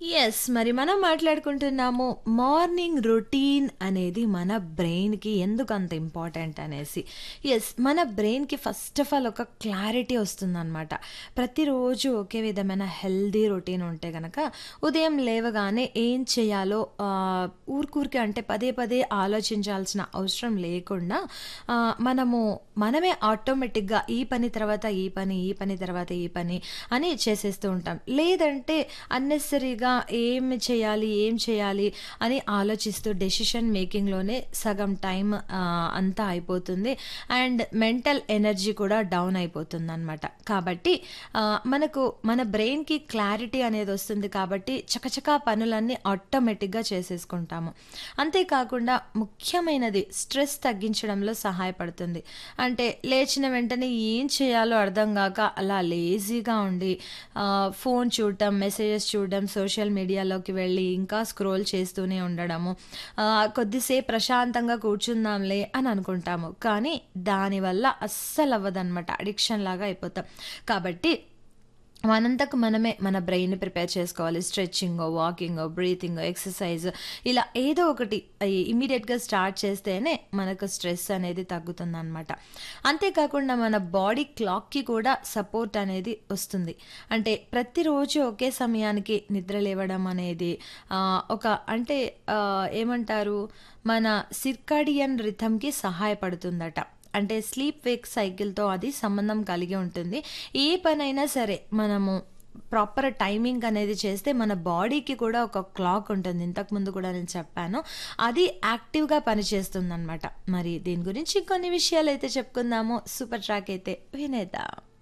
Yes. మరి మనం మాట్లాడుకుంటున్నాము morning routine అనేది మన బ్రెయిన్‌కి ఎందుకంత ఇంపార్టెంట్ అనేసి. యెస్. మన బ్రెయిన్‌కి ఫస్ట్ ఆఫ్ ఆల్ ఒక క్లారిటీ వస్తుందనమాట. ప్రతిరోజు ఒకే విధమైన హెల్తీ రొటీన్ ఉంటే గనక ఉదయం లేవగానే ఏం చేయాలో ఆహ్, ఊరుకూరికే అంటే పదే పదే ఆలోచించాల్సిన అవసరం లేకుండా ఆహ్, మనము మనమే ఆటోమేటిక్‌గా ఈ పని తర్వాత ఈ పని, ఈ పని తర్వాత ఈ పని అని చేసేస్తూ ఉంటాం. లేదంటే అన్నెసెసరీగా ఏమి చేయాలి, ఏం చేయాలి అని ఆలోచిస్తూ డెసిషన్ మేకింగ్‌లోనే సగం టైం ఆహ్, అంతా అయిపోతుంది. అండ్ మెంటల్ ఎనర్జీ కూడా డౌన్ అయిపోతుందనమాట. కాబట్టి ఆహ్, మనకు మన బ్రెయిన్‌కి క్లారిటీ అనేదొస్తుంది కాబట్టి చకచకా పనులన్నీ ఆటోమేటిక్‌గా చేసేసుకుంటాము. అంతేకాకుండా ముఖ్యమైనది స్ట్రెస్ తగ్గించడంలో సహాయపడుతుంది. అంటే లేచిన వెంటనే ఏం చేయాలో అర్థం గాక అలా లేజీగా ఉండి ఆహ్, ఫోన్ చూడటం, మెసేజెస్ చూడడం, సోషల్ మీడియాలోకి వెళ్ళి ఇంకా స్క్రోల్ చేస్తూనే ఉండడము. ఆహ్, కొద్దిసేపు ప్రశాంతంగా కూర్చుందాంలే అని అనుకుంటాము. కానీ దానివల్ల అస్సలవ్వదనమాట. అడిక్షన్ లాగా అయిపోతాం. కాబట్టి మనంతకు మనమే మన బ్రెయిన్‌ని ప్రిపేర్ చేసుకోవాలి. స్ట్రెచింగో, వాకింగో, బ్రీతింగో, ఎక్సర్సైజ్ ఇలా ఏదో ఒకటి ఇ ఇమ్మీడియేట్‌గా స్టార్ట్ చేస్తేనే మనకు స్ట్రెస్ అనేది తగ్గుతుందనమాట. అంతేకాకుండా మన బాడీ క్లాక్‌కి కూడా సపోర్ట్ అనేది వస్తుంది. అంటే ప్రతిరోజు ఒకే సమయానికి నిద్ర లేవడం అనేది ఆహ్, ఒక అంటే ఆహ్, ఏమంటారు మన సిర్కాడియన్ రిథమ్‌కి సహాయపడుతుందట. అంటే స్లీప్ వేక్ సైకిల్‌తో అది సంబంధం కలిగి ఉంటుంది. ఏ పనైనా సరే మనము ప్రాపర్ టైమింగ్ అనేది చేస్తే మన బాడీకి కూడా ఒక క్లాక్ ఉంటుంది. ఇంతకుముందు కూడా నేను చెప్పాను. అది యాక్టివ్‌గా పనిచేస్తుందనమాట. మరి దీని గురించి కొన్ని విషయాలైతే చెప్పుకుందాము. సూపర్ ట్రాక్ అయితే వినేద్దాం.